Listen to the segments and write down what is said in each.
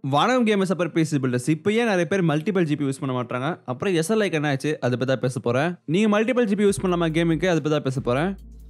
வணக்கம் கேமர்ஸ் அப்புறம் PC filters இப்போ ஏன் நிறைய பேர் மல்டிபிள் ஜிபி யூஸ் பண்ண மாட்டாங்க அப்புறம் எஸ்எல்ஐக்கு என்ன ஆச்சு அதை பற்றி தான் பேச போகிறேன் நீங்கள் மல்டிபிள் ஜிபி யூஸ் பண்ணலாமா கேமுக்கு அதை பற்றி தான் பேச போகிறேன்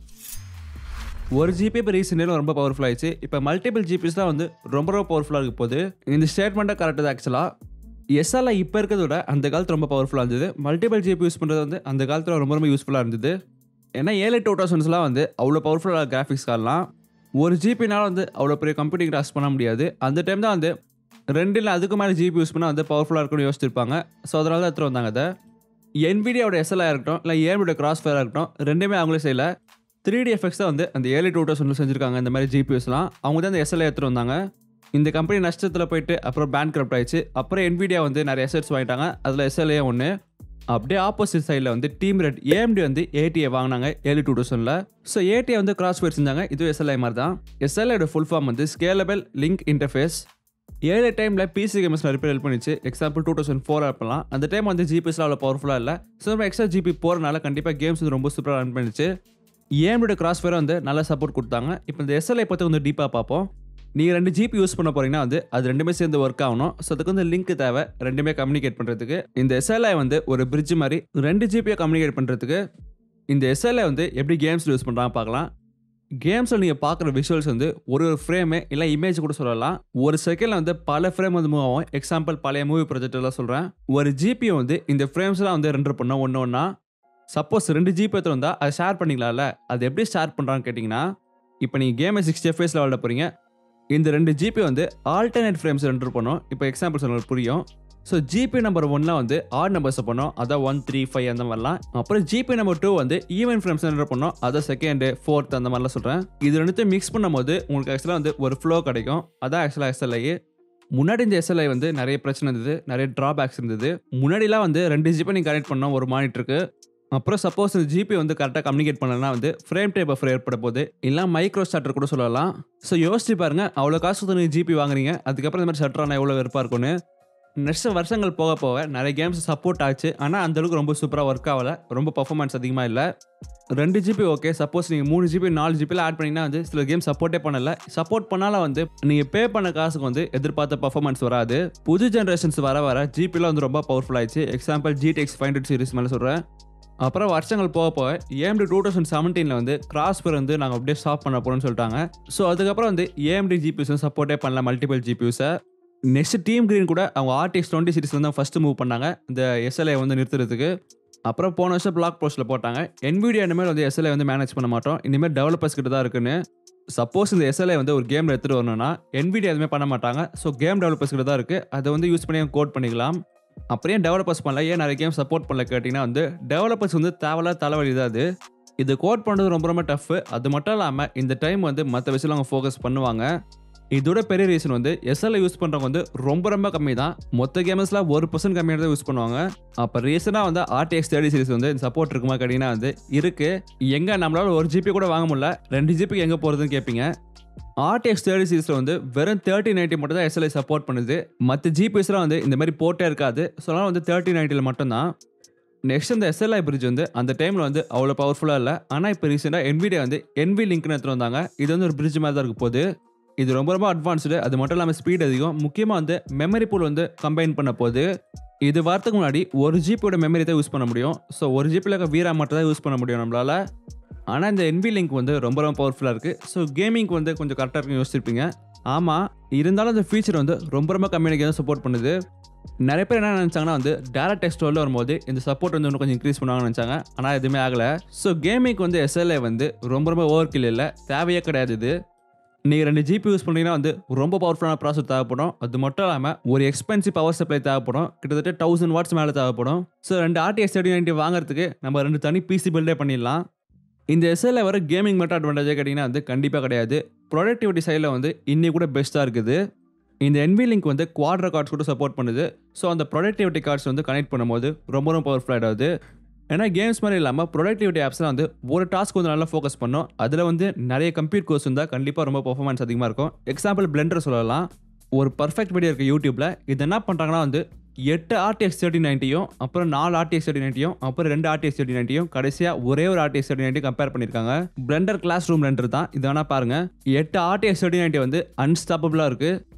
ஒரு ஜிபி இப்போ ரீசெண்டாக ரொம்ப பவர்ஃபுல் ஆயிடுச்சு இப்போ மல்டிபிள் ஜிபிஸ் தான் வந்து ரொம்ப ரொம்ப பவர்ஃபுல்லாக இருக்க போகுது இந்த ஸ்டேட்மெண்ட்டாக கரெக்டாக ஆக்சுவலாக எஸ்எல்ஐ இப்போ இருக்கிறத விட அந்த காலத்தில் ரொம்ப பவர்ஃபுல்லாக இருந்தது மல்டிபிள் ஜிபி யூஸ் பண்ணுறது வந்து அந்த காலத்தில் ரொம்ப ரொம்ப யூஸ்ஃபுல்லாக இருந்தது ஏன்னா ஏழு டூ தௌசண்ட்ஸ்லாம் வந்து அவ்வளோ பவர்ஃபுல்லாக கிராஃபிக்ஸ் கார்டெலாம் ஒரு ஜிபினால வந்து அவ்வளோ பெரிய கம்ப்யூட்டிங் கிராஸ் பண்ண முடியாது அந்த டைம் தான் வந்து ரெண்டு இல்லை அதுக்கு மேலே ஜிபி யூஸ் பண்ணால் வந்து பவர்ஃபுல்லாக இருக்கும்னு யோசிச்சிருப்பாங்க ஸோ அதனால தான் எடுத்துகிட்டு வந்தாங்க அதை என்விடியோட எஸ்எல்ஆ இருக்கட்டும் இல்லை ஏஎம்டியோட கிராஸ் ஃபயராக இருக்கட்டும் ரெண்டுமே அவங்களே செய்யல த்ரீ டி எஃபெக்ட்ஸ் தான் வந்து அந்த ஏழு டூ தௌசண்ட் செஞ்சிருக்காங்க இந்த மாதிரி ஜிபிஎஸ்லாம் அவங்க தான் அந்த எஸ்எல்ஐ எடுத்துகிட்டு வந்தாங்க இந்த கம்பெனி நஷ்டத்தில் போயிட்டு அப்புறம் பேன் கரப்ட் ஆயிடுச்சு அப்புறம் என்விடியா வந்து நிறைய எசட்ஸ் வாங்கிட்டாங்க அதில் எஸ்எல்ஏ ஒன்று அப்படியே ஆப்போசிட் சைடில் வந்து டீம் ரெட் ஏஎம்டி வந்து ஏடிஏ வாங்கினாங்க ஏழு டூ தௌசண்டில் ஸோ ஏடிஏ வந்து கிராஸ் ஃபயர் செஞ்சாங்க இது எஸ்எல்ஐ மாதிரி தான் எஸ்எல்ஐயோட ஃபுல் ஃபார்ம் வந்து ஸ்கேலபிள் லிங்க் இன்டர்ஃபேஸ் ஏழு டைமில் பிசி கேமர்ஸ் நிறைய பேர் ஹெல்ப் பண்ணிச்சு எக்ஸாம்பிள் டூ தௌசண்ட் ஃபோர் அப்பலாம் அந்த டைம் வந்து ஜிபிஎஸ்லாம் அவ்வளோ பவர்ஃபுல்லாக இல்லை ஸோ நம்ம எக்ஸ்ட்ரா ஜிபி போகிறனால கண்டிப்பாக கேம்ஸ் வந்து ரொம்ப சூப்பராக ரன் பண்ணிச்சு ஏஎம்டியோட கிராஸ் ஃபயர் வந்து நல்ல சப்போர்ட் கொடுத்தாங்க இப்போ இந்த எஸ்எல்ஐ பற்றி வந்து டீப்பாக பார்ப்போம் நீங்கள் ரெண்டு ஜிபி யூஸ் பண்ண போறீங்கன்னா வந்து அது ரெண்டுமே சேர்ந்து ஒர்க் ஆகணும் ஸோ அதுக்கு வந்து லிங்க் தேவை ரெண்டுமே கம்யூனிகேட் பண்ணுறதுக்கு இந்த எஸ்எல்ஐ வந்து ஒரு பிரிட்ஜ் மாதிரி ரெண்டு ஜிபியை கம்யூனிகேட் பண்ணுறதுக்கு இந்த எஸ்எல்ஐ வந்து எப்படி கேம்ஸ் யூஸ் பண்ணுறாங்க பார்க்கலாம் கேம்ஸில் நீங்கள் பார்க்குற விஷுவல்ஸ் வந்து ஒரு ஒரு ஃப்ரேமு இல்லை இமேஜ் கூட சொல்லலாம் ஒரு செகண்டில் வந்து பல ஃப்ரேம் வந்து மூவ் ஆகும் எக்ஸாம்பிள் பழைய மூவி ப்ராஜெக்ட் எல்லாம் சொல்கிறேன் ஒரு ஜிபி வந்து இந்த ஃப்ரேம்ஸ்லாம் வந்து ரெண்டர் பண்ணோம் ஒன்று ஒன்றா சப்போஸ் ரெண்டு ஜிபி எடுத்து வந்தால் அதை ஷேர் பண்ணிக்கலாம்ல அது எப்படி ஷேர் பண்ணுறான்னு கேட்டிங்கன்னா இப்போ நீங்கள் கேமை சிக்ஸ்டி எஃப்எஸில் விளாட போகிறீங்க இந்த ரெண்டு ஜிபி வந்து ஆல்டர்னேட் ஃப்ரேம்ஸ் ரெண்டர் பண்ணோம் இப்போ எக்ஸாம்பிள் சொன்ன புரியும் ஸோ ஜிபி நம்பர் ஒன்லாம் வந்து ஆட் நம்பர்ஸை பண்ணோம் அதான் ஒன் த்ரீ ஃபைவ் அந்த மாதிரிலாம் அப்புறம் ஜிபி நம்பர் டூ வந்து ஈவன் ஃப்ரேம்ஸ் ரெண்டர் பண்ணோம் அதான் செகண்டு ஃபோர்த் அந்த மாதிரிலாம் சொல்கிறேன் இது ரெண்டுத்தையும் மிக்ஸ் பண்ணும்போது உங்களுக்கு ஆக்சுவலாக வந்து ஒரு ஃப்ளோ கிடைக்கும் அதான் ஆக்சுவலாக எஸ்எல்ஐ முன்னாடி இந்த எஸ்எல்ஐ வந்து நிறைய பிரச்சனை இருந்தது நிறைய ட்ராபேக்ஸ் இருந்தது முன்னாடிலாம் வந்து ரெண்டு ஜிபி நீங்கள் கனெக்ட் பண்ணோம் ஒரு மானிட்டருக்கு அப்புறம் சப்போஸ் இந்த ஜிபி வந்து கரெக்டாக கம்யூனிகேட் பண்ணலன்னா வந்து ஃப்ரேம் டைப் ஆஃப் ஏற்பட போகுது இல்லை மைக்ரோ ஸ்டார்டர் கூட சொல்லலாம் ஸோ யோசிச்சு பாருங்க அவ்வளோ காசு கொடுத்து நீங்கள் ஜிபி வாங்குறீங்க அதுக்கப்புறம் இந்த மாதிரி ஷட்டர் ஆனால் எவ்வளோ வெறுப்பாக இருக்கும்னு நெக்ஸ்ட் வருஷங்கள் போக போக நிறைய கேம்ஸ் சப்போர்ட் ஆச்சு ஆனால் அந்த அளவுக்கு ரொம்ப சூப்பராக ஒர்க் ஆகல ரொம்ப பர்ஃபார்மன்ஸ் அதிகமாக இல்லை ரெண்டு ஜிபி ஓகே சப்போஸ் நீங்கள் மூணு ஜிபி நாலு ஜிபியில் ஆட் பண்ணிங்கன்னா வந்து சில கேம் சப்போர்ட்டே பண்ணல சப்போர்ட் பண்ணாலும் வந்து நீங்கள் பே பண்ண காசுக்கு வந்து எதிர்பார்த்த பர்ஃபார்மன்ஸ் வராது புது ஜென்ரேஷன்ஸ் வர வர ஜிபியில் வந்து ரொம்ப பவர்ஃபுல் ஆயிடுச்சு example GTX five hundred series மேலே சொல்கிறேன் அப்புறம் வருஷங்கள் போக போக ஏஎம்டி டூ தௌசண்ட் செவன்டீனில் வந்து கிராஸ் பேர் வந்து நாங்கள் அப்படியே ஸ்டாப் பண்ண போகிறோம்னு சொல்லிட்டாங்க ஸோ அதுக்கப்புறம் வந்து ஏஎம்டி ஜிபியூஸும் சப்போர்ட்டே பண்ணல மல்டிபிள் ஜிபியூஸை நெக்ஸ்ட் டீம் கிரீன் கூட அவங்க ஆர்டிஎக்ஸ் டுவெண்ட்டி சீரிஸ் வந்து ஃபஸ்ட்டு மூவ் பண்ணாங்க இந்த எஸ்எல்ஐ வந்து நிறுத்துறதுக்கு அப்புறம் போன வருஷம் பிளாக் போஸ்ட்டில் போட்டாங்க என்விடியா இனிமேல் வந்து எஸ்எல்ஐ வந்து மேனேஜ் பண்ண மாட்டோம் இனிமேல் டெவலப்பர்ஸ் கிட்ட தான் இருக்குன்னு சப்போஸ் இந்த எஸ்எல்ஐ வந்து ஒரு கேமில் எடுத்துகிட்டு வரணும்னா என்விடியா எதுவுமே பண்ண மாட்டாங்க ஸோ கேம் டெவலப்பர்ஸ் கிட்ட தான் இருக்குது அதை வந்து யூஸ் பண்ணி கோட் பண்ணிக்கலாம் அப்புறம் ஏன் டெவலப்பர்ஸ் பண்ணல ஏன் நிறைய கேம் சப்போர்ட் பண்ணல கேட்டிங்கன்னா வந்து டெவலப்பர்ஸ் வந்து தேவையில்லாத தலைவலி தான் அது இது கோட் பண்ணுறது ரொம்ப ரொம்ப டஃப் அது மட்டும் இல்லாமல் இந்த டைம் வந்து மற்ற விஷயம் அவங்க ஃபோக்கஸ் பண்ணுவாங்க இதோட பெரிய ரீசன் வந்து எஸ்எல்ஐ யூஸ் பண்ணுறவங்க வந்து ரொம்ப ரொம்ப கம்மி தான் மொத்த கேமர்ஸில் ஒரு பர்சன்ட் கம்மியாக தான் யூஸ் பண்ணுவாங்க அப்போ ரீசனாக வந்து ஆர்டிஎக்ஸ் தேர்ட்டி சீரிஸ் வந்து சப்போர்ட் இருக்குமா கேட்டிங்கன்னா வந்து இருக்குது எங்கே நம்மளால ஒரு ஜிபி கூட வாங்க முடியல ரெண்டு ஜிபிக்கு எங்கே போகிறதுன்னு கேட்பீங்க ஆர்டிஎக்ஸ் தேர்ட்டி சீரிஸில் வந்து வெறும் தேர்ட்டி நைன்ட்டி மட்டும் தான் எஸ்எல்ஐ சப்போர்ட் பண்ணுது மற்ற ஜிபிஎஸ்லாம் வந்து இந்த மாதிரி போட்டே இருக்காது ஸோ அதனால் வந்து தேர்ட்டி நைன்ட்டியில் மட்டும்தான் நெக்ஸ்ட் இந்த எஸ்எல்ஐ பிரிட்ஜ் வந்து அந்த டைமில் வந்து அவ்வளோ பவர்ஃபுல்லாக இல்லை ஆனால் இப்போ ரீசெண்டாக என்விடியா வந்து என்வி லிங்க்னு எடுத்துகிட்டு வந்தாங்க இது வந்து ஒரு பிரிட்ஜ் மாதிரி தான் இருக்க போகுது இது ரொம்ப ரொம்ப அட்வான்ஸ்டு அது மட்டும் இல்லாமல் ஸ்பீட் அதிகம் முக்கியமாக வந்து மெமரி பூல் வந்து கம்பைன் பண்ண போது இது வரதுக்கு முன்னாடி ஒரு ஜிபியோட மெமரி தான் யூஸ் பண்ண முடியும் ஸோ ஒரு ஜிபியில் இருக்க வீரா மட்டும் தான் யூஸ் பண்ண முடியும் நம்மளால் ஆனால் இந்த என்வி லிங்க் வந்து ரொம்ப ரொம்ப பவர்ஃபுல்லாக இருக்குது ஸோ கேமிங் வந்து கொஞ்சம் கரெக்டாக இருக்குன்னு யோசிச்சிருப்பீங்க ஆமாம் இருந்தாலும் அந்த ஃபீச்சர் வந்து ரொம்ப ரொம்ப கம்யூனிகே தான் சப்போர்ட் பண்ணுது நிறைய பேர் என்ன நினச்சாங்கன்னா வந்து டேரக்ட் டெக்ஸ்ட் உள்ள வரும்போது இந்த சப்போர்ட் வந்து இன்னும் கொஞ்சம் இன்க்ரீஸ் பண்ணுவாங்கன்னு நினச்சாங்க ஆனால் எதுவுமே ஆகலை ஸோ கேமிங்க்கு வந்து எஸ்எல்ஏ வந்து ரொம்ப ரொம்ப ஓவர் கில் இல்லை தேவையே கிடையாது இது நீங்கள் ரெண்டு ஜிபி யூஸ் பண்ணுறீங்கன்னா வந்து ரொம்ப பவர்ஃபுல்லான ப்ராசஸ் தேவைப்படும் அது மட்டும் இல்லாமல் ஒரு எக்ஸ்பென்சிவ் பவர் சப்ளை தேவைப்படும் கிட்டத்தட்ட தௌசண்ட் வாட்ஸ் மேலே தேவைப்படும் ஸோ ரெண்டு ஆர்டிஎஸ் தேர்ட்டி நைன்ட்டி வாங்குறதுக்கு நம்ம ரெண்டு தனி பிசி பில்டே பண்ணிடலாம் இந்த எஸ்எல்ல வர கேமிங் மட்டும் அட்வான்டேஜே கேட்டிங்கன்னா வந்து கண்டிப்பாக கிடையாது ப்ரொடக்டிவிட்டி சைடில் வந்து இன்னி கூட பெஸ்ட்டாக இருக்குது இந்த என்வி லிங்க் வந்து குவாட்ர கார்ட்ஸ் கூட சப்போர்ட் பண்ணுது ஸோ அந்த ப்ரொடக்டிவிட்டி கார்ட்ஸ் வந்து கனெக்ட் பண்ணும்போது ரொம்ப ரொம்ப பவர்ஃபுல் ஆகிடாது ஏன்னா கேம்ஸ் மாதிரி இல்லாமல் ப்ரொடக்டிவிட்டி ஆப்ஸ்லாம் வந்து ஒரு டாஸ்க் வந்து நல்லா ஃபோக்கஸ் பண்ணும் அதில் வந்து நிறைய கம்ப்யூட் கோர்ஸ் இருந்தால் கண்டிப்பாக ரொம்ப பர்ஃபார்மன்ஸ் அதிகமாக இருக்கும் எக்ஸாம்பிள் பிளெண்டர் சொல்லலாம் ஒரு பர்ஃபெக்ட் வீடியோ இருக்க யூடியூப்பில் இது என்ன பண்ணுறாங்கன்னா வந்து எட்டு ஆர்டிஎக்ஸ் தேர்ட்டி நைன்ட்டியும் அப்புறம் நாலு ஆர்டிஎக்ஸ் தேர்ட்டி நைன்ட்டியும் அப்புறம் ரெண்டு ஆர்டிஎக்ஸ் தேர்ட்டி நைன்ட்டியும் கடைசியாக ஒரே ஒரு ஆர்டிஎக்ஸ் தேர்ட்டி நைன்ட்டி கம்பேர் பண்ணியிருக்காங்க பிளெண்டர் கிளாஸ் ரூம் பிளெண்டர் தான் இது வேணா பாருங்க எட்டு ஆர்டிஎக்ஸ் தேர்ட்டி நைன்ட்டி வந்து அன்ஸ்டாப்பபிளாக இருக்குது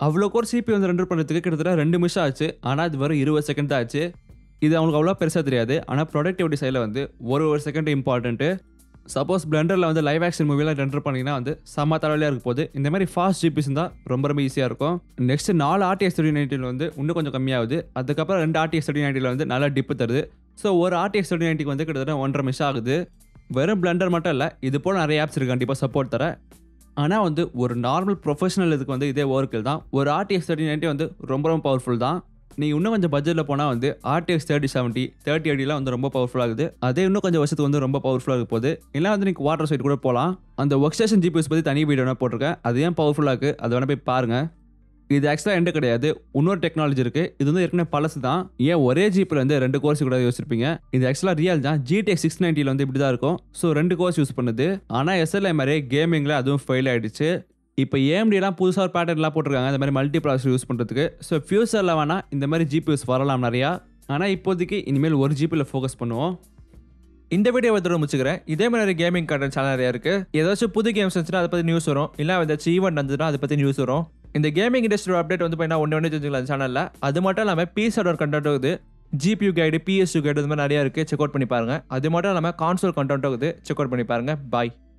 அவ்வளோ கோர் சிபி வந்து ரெண்டர் பண்ணுறதுக்கு கிட்டத்தட்ட ரெண்டு நிமிஷம் ஆச்சு ஆனால் அது வெறும் இருபது செகண்ட் தான் ஆச்சு இது அவங்களுக்கு அவ்வளோ பெருசாக தெரியாது ஆனால் ப்ரொடக்டிவிட்டி சைடில் வந்து ஒரு ஒரு செகண்ட் இம்பார்ட்டன்ட்டு சப்போஸ் பிளண்டரில் வந்து லைவ் ஆக்ஷன் மூவிலாம் ரெண்டர் பண்ணிங்கன்னா வந்து செம்ம தலைவலியாக இருக்க போகுது இந்த மாதிரி ஃபாஸ்ட் ஜிபிஸ் தான் ரொம்ப ரொம்ப ஈஸியாக இருக்கும் நெக்ஸ்ட் நாலு ஆர்டிஎஸ் தேர்ட்டி நைன்ட்டியில் வந்து இன்னும் கொஞ்சம் கம்மியாகுது அதுக்கப்புறம் ரெண்டு ஆர்டிஎஸ் தேர்ட்டி நைன்ட்டியில் வந்து நல்லா டிப்பு தருது ஸோ ஒரு ஆர்டிஎஸ் தேர்ட்டி நைன்ட்டிக்கு வந்து கிட்டத்தட்ட ஒன்றரை நிமிஷம் ஆகுது வெறும் பிளண்டர் மட்டும் இல்லை இது போல் நிறைய ஆப்ஸ் இருக்குது கண்டிப்பாக சப்போர்ட் தர ஆனால் வந்து ஒரு நார்மல் ப்ரொஃபஷனல் இதுக்கு வந்து இதே ஒர்க்கில் தான் ஒரு ஆர்டிஎக்ஸ் தேர்ட்டி நைன்ட்டி வந்து ரொம்ப ரொம்ப பவர்ஃபுல் தான் நீ இன்னும் கொஞ்சம் பட்ஜெட்டில் போனால் வந்து ஆர்டிஎக்ஸ் தேர்ட்டி செவன்ட்டி தேர்ட்டி எயிட்டிலாம் வந்து ரொம்ப பவர்ஃபுல் ஆகுது அதே இன்னும் கொஞ்சம் வருஷத்துக்கு வந்து ரொம்ப பவர்ஃபுல்லாக இருக்க போகுது இல்லை வந்து நீங்கள் வாட்டர் சைட் கூட போகலாம் அந்த ஒர்க் ஸ்டேஷன் ஜிபிஎஸ் பற்றி தனி வீடியோ வேணால் போட்டிருக்கேன் அது ஏன் பவர்ஃபுல்லாக இருக்குது அதை வேணால் போய் பாருங்கள் இது ஆக்சுவலாக எந்த கிடையாது இன்னொரு டெக்னாலஜி இருக்குது இது வந்து ஏற்கனவே பழசு தான் ஏன் ஒரே ஜிப்பில் வந்து ரெண்டு கோர்ஸ் கூட யோசிச்சிருப்பீங்க இது ஆக்சுவலாக ரியல் தான் ஜிடிஎக்ஸ் சிக்ஸ் நைன்ட்டியில் வந்து இப்படி தான் இருக்கும் ஸோ ரெண்டு கோர்ஸ் யூஸ் பண்ணுது ஆனால் எஸ்எல்ஐ மாதிரி கேமிங்கில் அதுவும் ஃபெயில் ஆயிடுச்சு இப்போ ஏஎம்டிலாம் புதுசாக ஒரு பேட்டர்ன்லாம் போட்டிருக்காங்க இந்த மாதிரி மல்டி ப்ராசர் யூஸ் பண்ணுறதுக்கு ஸோ ஃபியூச்சரில் வேணால் இந்த மாதிரி ஜிபிஎஸ் வரலாம் நிறையா ஆனால் இப்போதைக்கு இனிமேல் ஒரு ஜிபியில் ஃபோக்கஸ் பண்ணுவோம் இந்த வீடியோ வந்து முடிச்சுக்கிறேன் இதே மாதிரி கேமிங் கண்டென்ட் சேனல் நிறைய இருக்கு ஏதாச்சும் புது கேம்ஸ் இருந்துச்சுன்னா அதை பற்றி நியூஸ் வரும் இல்லை ஏதாச்சும் ஈவெண்ட் இருந்துச்சுன்னா அதை பற்றி நியூஸ் வரும் இந்த கேமிங் இண்டஸ்ட்ரி அப்டேட் வந்து பார்த்தீங்கன்னா ஒன்று ஒன்று தெரிஞ்சுக்கலாம் சேனலில் அது மட்டும் இல்லாமல் பிஎஸ்ஆர் கண்டென்ட் இருக்குது ஜிபியூ கைடு பிஎஸ்யூ கைடு இந்த மாதிரி நிறையா இருக்குது செக் அவுட் பண்ணி பாருங்க அது மட்டும் இல்லாமல் கான்சோல் கண்டென்ட் இருக்குது செக் அவுட் பண்ணி பாருங்க பாய்